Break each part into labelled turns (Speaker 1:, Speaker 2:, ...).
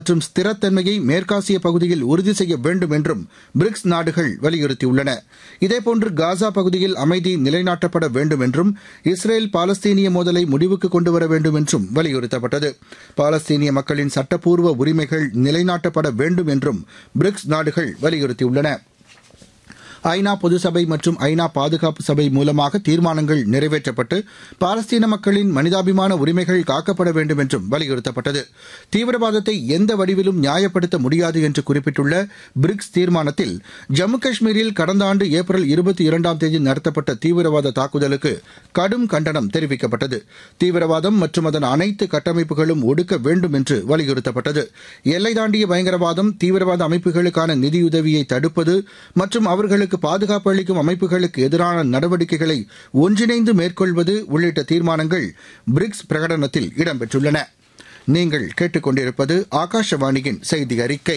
Speaker 1: மற்றும் ஸ்திரத்தன்மையை மேற்காசிய பகுதியில் உறுதி செய்ய வேண்டும் என்றும் பிரிக்ஸ் நாடுகள் வலியுறுத்தியுள்ளன இதேபோன்று காசா பகுதியில் அமைதி நிலைநாட்டப்பட வேண்டும் என்றும் இஸ்ரேல் பாலஸ்தீனிய மோதலை முடிவுக்கு கொண்டுவர வேண்டும் என்றும் வலியுறுத்தப்பட்டது பாலஸ்தீனிய மக்களின் சட்டப்பூர்வ உரிமைகள் நிலைநாட்டப்பட வேண்டும் என்றும் பிரிக்ஸ் நாடுகள் வலியுறுத்தியுள்ளன ஐநா பொதுசபை மற்றும் ஐநா பாதுகாப்பு சபை மூலமாக தீர்மானங்கள் நிறைவேற்றப்பட்டு பாலஸ்தீன மக்களின் மனிதாபிமான உரிமைகள் காக்கப்பட வேண்டும் என்றும் வலியுறுத்தப்பட்டது தீவிரவாதத்தை எந்த வடிவிலும் நியாயப்படுத்த முடியாது என்று குறிப்பிட்டுள்ள பிரிக்ஸ் தீர்மானத்தில் ஜம்மு காஷ்மீரில் கடந்த ஆண்டு ஏப்ரல் இருபத்தி இரண்டாம் தேதி நடத்தப்பட்ட தீவிரவாத தாக்குதலுக்கு கடும் கண்டனம் தெரிவிக்கப்பட்டது தீவிரவாதம் மற்றும் அதன் அனைத்து கட்டமைப்புகளும் ஒடுக்க வேண்டும் என்று வலியுறுத்தப்பட்டது எல்லை தாண்டிய பயங்கரவாதம் தீவிரவாத அமைப்புகளுக்கான நிதியுதவியை தடுப்பது மற்றும் அவர்களுக்கு பாதுகாப்பு அளிக்கும் அமைப்புகளுக்கு எதிரான நடவடிக்கைகளை ஒன்றிணைந்து மேற்கொள்வது உள்ளிட்ட தீர்மானங்கள் பிரிக்ஸ் பிரகடனத்தில் இடம்பெற்றுள்ளன நீங்கள் கேட்டுக்கொண்டிருப்பது ஆகாஷவாணியின் செய்தி அறிக்கை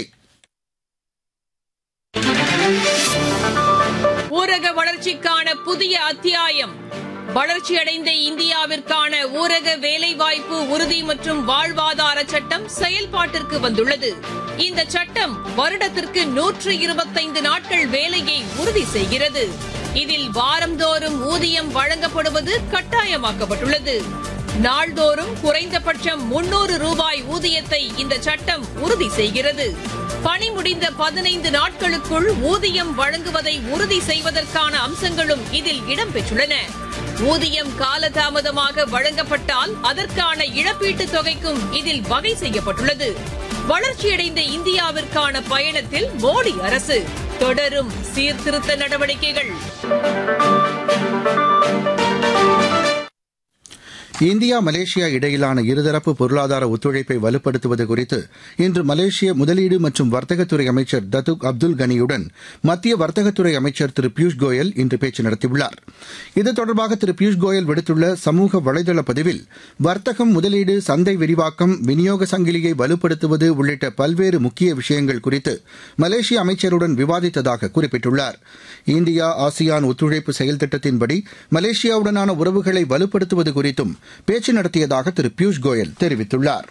Speaker 2: ஊரக வளர்ச்சிக்கான புதிய அத்தியாயம் வளர்ச்சியடைந்த இந்தியாவிற்கான ஊரக வேலைவாய்ப்பு உறுதி மற்றும் வாழ்வாதார சட்டம் செயல்பாட்டிற்கு வந்துள்ளது இந்த சட்டம் வருடத்திற்கு நூற்று இருபத்தைந்து நாட்கள் வேலையை உறுதி செய்கிறது இதில் வாரந்தோறும் ஊதியம் வழங்கப்படுவது கட்டாயமாக்கப்பட்டுள்ளது நாள்தோறும் குறைந்தபட்சம் முன்னூறு ரூபாய் ஊதியத்தை இந்த சட்டம் உறுதி செய்கிறது பணி முடிந்த பதினைந்து நாட்களுக்குள் ஊதியம் வழங்குவதை உறுதி செய்வதற்கான அம்சங்களும் இதில் இடம்பெற்றுள்ளன ஊதியம் காலதாமதமாக வழங்கப்பட்டால் அதற்கான இழப்பீட்டுத் தொகைக்கும் இதில் வகை செய்யப்பட்டுள்ளது வளர்ச்சியடைந்த இந்தியாவிற்கான பயணத்தில் மோடி அரசு தொடரும் சீர்திருத்த நடவடிக்கைகள்
Speaker 1: இந்தியா மலேசியா இடையிலான இருதரப்பு பொருளாதார ஒத்துழைப்பை வலுப்படுத்துவது குறித்து இன்று மலேசிய முதலீடு மற்றும் வர்த்தகத்துறை அமைச்சர் தத்துக் அப்துல் கனியுடன் மத்திய வர்த்தகத்துறை அமைச்சர் திரு பியூஷ் கோயல் இன்று பேச்சு நடத்தியுள்ளார் இது தொடர்பாக திரு பியூஷ் கோயல் விடுத்துள்ள சமூக வலைதள பதிவில் வர்த்தகம் முதலீடு சந்தை விரிவாக்கம் விநியோக சங்கிலியை வலுப்படுத்துவது உள்ளிட்ட பல்வேறு முக்கிய விஷயங்கள் குறித்து மலேசிய அமைச்சருடன் விவாதித்ததாக குறிப்பிட்டுள்ளார் இந்தியா ஆசியான் ஒத்துழைப்பு செயல் திட்டத்தின்படி மலேசியாவுடனான உறவுகளை வலுப்படுத்துவது குறித்தும் பேச்சு நடத்தியதாக திரு பியூஷ் கோயல் தெரிவித்துள்ளார்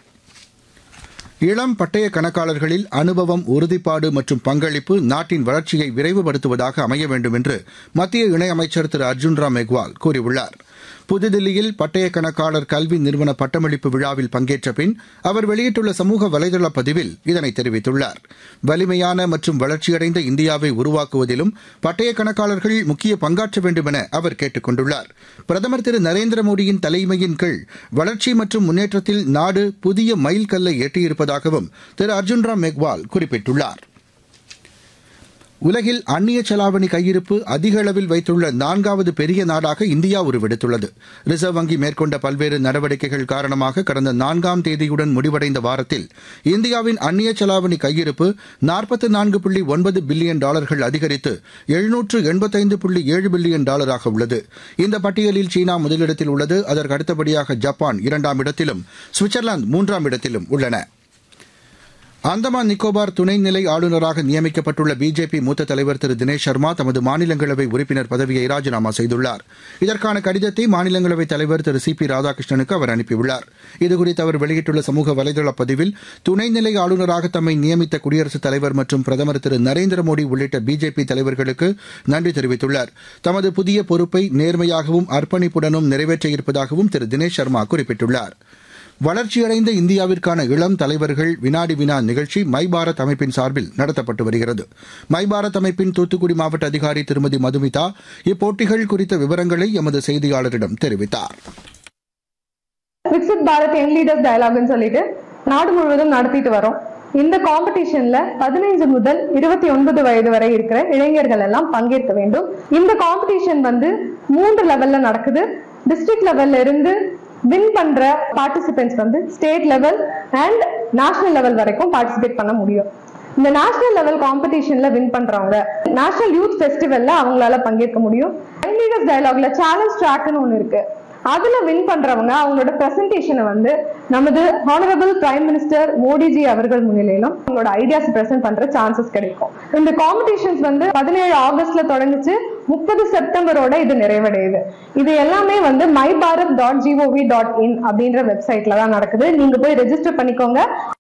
Speaker 1: இளம் பட்டய கணக்காளர்களில் அனுபவம் உறுதிப்பாடு மற்றும் பங்களிப்பு நாட்டின் வளர்ச்சியை விரைவுபடுத்துவதாக அமைய வேண்டும் என்று மத்திய இணையமைச்சர் திரு அர்ஜுன் ராம் மெக்வால் கூறியுள்ளார் புதுதில்லியில் பட்டய கணக்காளர் கல்வி நிறுவன பட்டமளிப்பு விழாவில் பங்கேற்ற பின் அவர் வெளியிட்டுள்ள சமூக வலைதள பதிவில் இதனை தெரிவித்துள்ளார் வலிமையான மற்றும் வளர்ச்சியடைந்த இந்தியாவை உருவாக்குவதிலும் பட்டய கணக்காளர்கள் முக்கிய பங்காற்ற வேண்டும் என அவர் கேட்டுக் கொண்டுள்ளார் பிரதமர் திரு நரேந்திர மோடியின் தலைமையின் கீழ் வளர்ச்சி மற்றும் முன்னேற்றத்தில் நாடு புதிய மைல்கல்லை எட்டியிருப்பதாகவும் திரு அர்ஜுன் ராம் மெக்வால் குறிப்பிட்டுள்ளார் உலகில் அந்நிய செலாவணி கையிருப்பு அதிக அளவில் வைத்துள்ள நான்காவது பெரிய நாடாக இந்தியா உருவெடுத்துள்ளது ரிசர்வ் வங்கி மேற்கொண்ட பல்வேறு நடவடிக்கைகள் காரணமாக கடந்த நான்காம் தேதியுடன் முடிவடைந்த வாரத்தில் இந்தியாவின் அந்நிய செலாவணி கையிருப்பு நாற்பத்து நான்கு புள்ளி ஒன்பது பில்லியன் டாலர்கள் அதிகரித்து எழுநூற்று எண்பத்தைந்து புள்ளி ஏழு பில்லியன் டாலராக உள்ளது இந்த பட்டியலில் சீனா முதலிடத்தில் உள்ளது அதற்கு அடுத்தபடியாக ஜப்பான் இரண்டாம் இடத்திலும் சுவிட்சர்லாந்து மூன்றாம் இடத்திலும் உள்ளன அந்தமான் நிக்கோபார் துணைநிலை ஆளுநராக நியமிக்கப்பட்டுள்ள பிஜேபி மூத்த தலைவர் திரு தினேஷ் சர்மா தமது மாநிலங்களவை உறுப்பினர் பதவியை ராஜினாமா செய்துள்ளார் இதற்கான கடிதத்தை மாநிலங்களவைத் தலைவர் திரு சி பி ராதாகிருஷ்ணனுக்கு அவர் அனுப்பியுள்ளார் இதுகுறித்து அவர் வெளியிட்டுள்ள சமூக வலைதள பதிவில் துணைநிலை ஆளுநராக தம்மை நியமித்த குடியரசுத் தலைவர் மற்றும் பிரதமர் திரு நரேந்திர மோடி உள்ளிட்ட பிஜேபி தலைவர்களுக்கு நன்றி தெரிவித்துள்ளார் தமது புதிய பொறுப்பை நேர்மையாகவும் அர்ப்பணிப்புடனும் நிறைவேற்ற இருப்பதாகவும் திரு தினேஷ் சர்மா குறிப்பிட்டுள்ளாா் வளர்ச்சியடைந்த இந்தியாவிற்கான இளம் தலைவர்கள் வினாடி வினா நிகழ்ச்சி மை பாரத் அமைப்பின் சார்பில் நடத்தப்பட்டு வருகிறது மை பாரத் அமைப்பின் தூத்துக்குடி மாவட்ட அதிகாரி திருமதி மதுமிதா இப்போட்டிகள் குறித்த விவரங்களை எமது செய்தியாளரிடம் தெரிவித்தார்
Speaker 3: விக்சித் பாரத் யங் லீடர்ஸ் டயலாக்னு சொல்லிட்டு நாடு முழுவதும் நடத்திட்டு வரோம் இந்த காம்படிஷன்ல பதினைஞ்சு முதல் இருபத்தி ஒன்பது வயது வரை இருக்கிற இளைஞர்கள் எல்லாம் பங்கேற்க வேண்டும் இந்த காம்படிஷன் வந்து மூன்று லெவல்ல நடக்குது டிஸ்ட்ரிக்ட் லெவல்ல இருந்து வின் பண்ற பார்ட்டிசிபென்ட்ஸ் வந்து state level and national level வரைக்கும் பார்ட்டிசிபேட் பண்ண முடியும் இந்த நேஷனல் லெவல் காம்படிஷன்ல வின் பண்றவங்க நேஷனல் யூத் ஃபெஸ்டிவல்ல அவங்களால பங்கேற்க முடியும் யங் லீடர்ஸ் டயலாக்ல சேலஞ்ச் ட்ராக்னு ஒன்று இருக்கு அதுல வின் பண்றவங்க அவங்களோட பிரசன்டேஷனை வந்து நமது ஹானரபிள் பிரைம் மினிஸ்டர் மோடிஜி அவர்கள் முன்னிலையிலும் அவங்களோட ஐடியாஸ் பிரசன்ட் பண்ற சான்சஸ் கிடைக்கும் இந்த காம்படிஷன்ஸ் வந்து பதினேழு ஆகஸ்ட்ல தொடங்குச்சு முப்பது செப்டம்பரோட இது நிறைவடையுது இது எல்லாமே வந்து my Bharat dot G O V dot in அப்படின்ற வெப்சைட்ல தான் நடக்குது நீங்க போய் ரெஜிஸ்டர் பண்ணிக்கோங்க